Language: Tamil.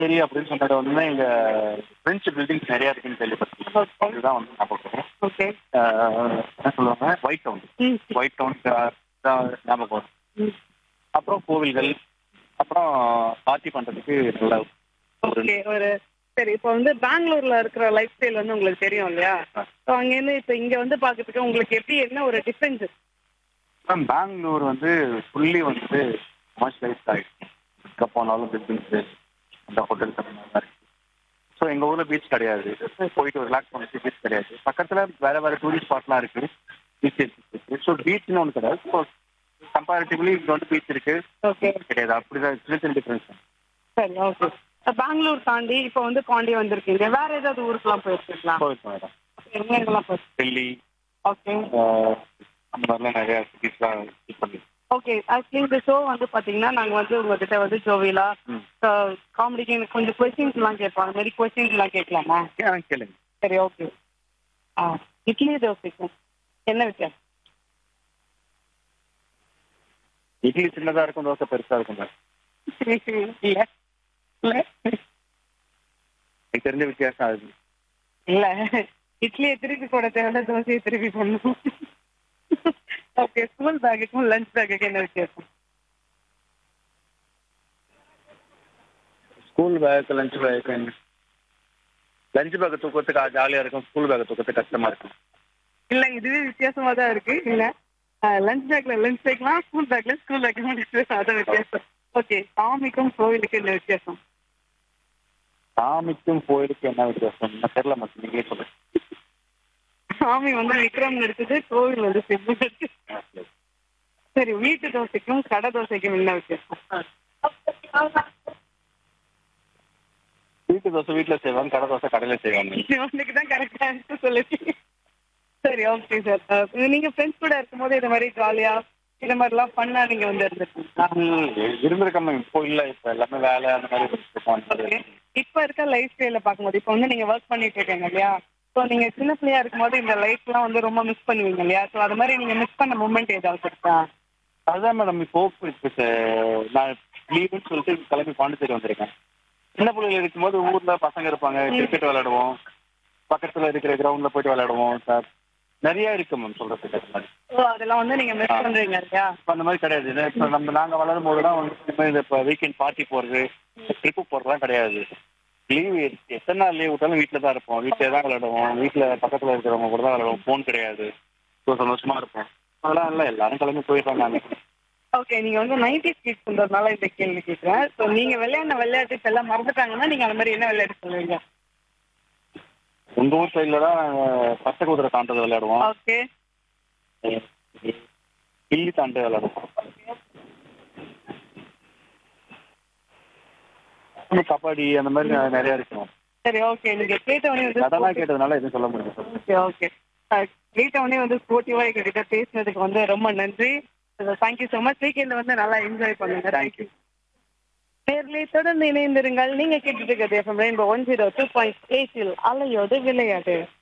சரி அப்படின்னு சொன்னது வந்து இங்க பிரெஞ்சு பில்டிங்ஸ் நிறைய இருக்குன்னு கேள்விப்பட்டிருக்கேன் ஓகே அதுதான் வந்து ஞாபகம் ஓகே ஆஹ் என்ன சொல்லுவாங்க ஒயிட் டவுன் ம் ஒயிட் டவுன் தான் ஞாபகம் வரும் ம் அப்புறம் கோவில்கள் அப்புறம் பார்ட்டி பண்றதுக்கு நல்ல ஒரு ஓகே ஒரு சரி இப்போ வந்து பெங்களூர்ல இருக்கிற லைஃப் ஸ்டைல் வந்து உங்களுக்கு தெரியும் இல்லையா ஸோ அங்கேருந்து இப்போ இங்க வந்து பார்க்கறதுக்கு உங்களுக்கு எப்படி என்ன ஒரு டிஃபரன்ஸ் மேம் பெங்களூர் வந்து ஃபுல்லி வந்து கமர்ஷியலைஸ் ஆகிடுச்சு எங்கே போனாலும் பில்டிங்ஸ் அந்த ஹோட்டல்ஸ் அந்த மாதிரி தான் இருக்கு ஸோ எங்கள் ஊரில் பீச் கிடையாது போயிட்டு ரிலாக்ஸ் பண்ணிட்டு பீச் கிடையாது பக்கத்தில் வேற வேற டூரிஸ்ட் ஸ்பாட்லாம் இருக்கு பீச் இருக்கு ஸோ பீச்னு ஒன்று கிடையாது ஸோ கம்பேரிட்டிவ்லி இங்கே வந்து பீச் இருக்கு ஓகே கிடையாது அப்படிதான் சின்ன சின்ன டிஃபரன்ஸ் சரி ஓகே பெங்களூர் தாண்டி இப்போ வந்து பாண்டி வந்திருக்கீங்க வேற ஏதாவது ஊருக்குலாம் போயிருக்கீங்களா போயிருக்கோம் மேடம் எங்க எங்கெல்லாம் போயிருக்கு டெல்லி ஓகே ஆஹ் அந்த மாதிரிலாம் நிறைய சிட்டிஸ்லாம் விசிட் பண்ணி ஓகே ஆக்சுவலி இந்த ஷோ வந்து பாத்தீங்கன்னா நாங்க வந்து உங்ககிட்ட வந்து ஜோவிலா ம் காமெடிக்கு எனக்கு கொஞ்சம் கொஸ்டின்ஸ் எல்லாம் கேட்பாங்க அந்த மாதிரி கொஸ்டின்ஸ் எல்லாம் கேட்கலாமா கே- கேளுங்க சரி ஓகே ஆ இட்லி தோசைக்கும் என்ன வித்தியாசம் இட்லி சின்னதாக இருக்கும் தோசை பெருசாக இருக்கும் மேம் இல்ல இல்ல எனக்கு தெரிஞ்ச வித்தியாசம் அது இல்ல இட்லியை திருப்பி போட தேவையில்ல தோசையை திருப்பி போடணும் ஓகே ஸ்கூல் பேக்குக்கும் லஞ்ச் பேக்குக்கும் என்ன வித்தியாசம் school bag lunch bag lunch bag தூக்கத்துக்கு ஜாலியாக இருக்கும் ஸ்கூல் பேக் தூக்கத்துக்கு கஷ்டமா இருக்கும் இல்ல இதுவே வித்தியாசமா தான் இருக்கு இல்ல லஞ்ச் பேக்ல லஞ்ச் பேக்லாம் ஸ்கூல் பேக்ல ஸ்கூல் பேக்லாம் வித்தியாசம் அதான் வித்தியாசம் ஓகே சாமிக்கும் கோவிலுக்கு என்ன வித்தியாசம் சாமிக்கும் கோயிலுக்கு என்ன வித்தியாசம் நான் தெரியல மட்டும் நீங்களே சொல்லுங்க சாமி வந்து விக்ரம் இருக்குது கோவில் வந்து சிம்மு இருக்கு சரி வீட்டு தோசைக்கும் கடை தோசைக்கும் என்ன வித்தியாசம் வீட்டு தோசை வீட்டில் செய்வாங்க கடை தோசை கடையில் செய்வாங்க உனக்கு தான் கரெக்டா ஆன்சர் சொல்லுச்சு சரி ஓகே சார் நீங்க ஃப்ரெண்ட்ஸ் கூட இருக்கும்போது இந்த மாதிரி ஜாலியா இந்த மாதிரிலாம் பண்ணா நீங்க வந்து இருந்திருக்கீங்களா இருந்திருக்காம இப்போ இல்லை இப்போ எல்லாமே வேலை அந்த மாதிரி இருக்கும். அந்த மாதிரி ஓகே இப்ப இருக்க லைஃப் ஸ்டைல பார்க்கும்போது இப்போ வந்து நீங்க ஒர்க் பண்ணிட்டு இருக்கீங்க இல்லையா ஸோ நீங்க சின்ன பிள்ளையா இருக்கும்போது இந்த லைஃப்லாம் வந்து ரொம்ப மிஸ் பண்ணுவீங்க இல்லையா ஸோ அது மாதிரி நீங்க மிஸ் பண்ண மூமெண்ட் ஏதாவது இருக்கா அதுதான் மேடம் இப்போ இப்போ ச- நான் லீவுன்னு சொல்லிட்டு கிளம்பி பாண்டிச்சேரி வந்திருக்கேன் சின்ன பிள்ளைகள் இருக்கும்போது ஊர்ல பசங்க இருப்பாங்க கிரிக்கெட் விளையாடுவோம் பக்கத்துல இருக்கிற கிரவுண்ட்ல போயிட்டு விளையாடுவோம் சார் நிறைய இருக்கு மேம் சொல்றதுக்கு அது மாதிரி ஸோ அதெல்லாம் வந்து நீங்க மிஸ் பண்றீங்க இல்லையா இப்போ அந்த மாதிரி கிடையாது இது இப்போ நம்ம நாங்க வளரும் போதுலாம் வந்து இந்த மாதிரி இந்த இப்போ வீக்கெண்ட் பார்ட்டி போறது ட்ரிப்பு போறதுலாம் கிடையாது லீவ் எத்தனை நாள் லீவ் விட்டாலும் வீட்டில் தான் இருப்போம் வீட்டில் தான் விளையாடுவோம் வீட்டில் பக்கத்தில் இருக்கிறவங்க கூட தான் விளையாடுவோம் ஃபோன் கிடையாது ஸோ சந்தோஷமா இருப்போம் அதெல்லாம் இல்லை எல்லாரும் கிளம்பி போயிடுறாங்க ஓகே நீங்க வந்து நைன்டி ஸ்கிட் பண்றதுனால இந்த கேள்வி கேட்குறேன் ஸோ நீங்க விளையாடின விளையாட்டு இப்ப எல்லாம் மறந்துட்டாங்கன்னா நீங்க அந்த மாதிரி என்ன விளையாட்டு சொல்லுவீங்க உங்க ஊர் சைடுல தான் பச்சை குதிரை தாண்டது விளையாடுவோம் ஓகே கில்லி தாண்டு விளையாடுவோம் அப்புறம் கபடி அந்த மாதிரி நிறைய இருக்கும் சரி ஓகே நீங்க கேட்டவனே வந்து அதெல்லாம் கேட்டதுனால எதுவும் சொல்ல முடியும் ஓகே ஓகே கேட்டவனே வந்து ஸ்போர்ட்டிவா எங்ககிட்ட பேசினதுக்கு வந்து ரொம்ப நன்றி தேங்க்யூ ஸோ மச் வீக்கெண்ட் வந்து நல்லா என்ஜாய் பண்ணுங்க தேங்க்யூ நேர்களை தொடர்ந்து இணைந்திருங்கள் நீங்க கேட்டுட்டு இருக்கிறது FM rainbow one zero two point எயிட்டில் அலையோடு விளையாடு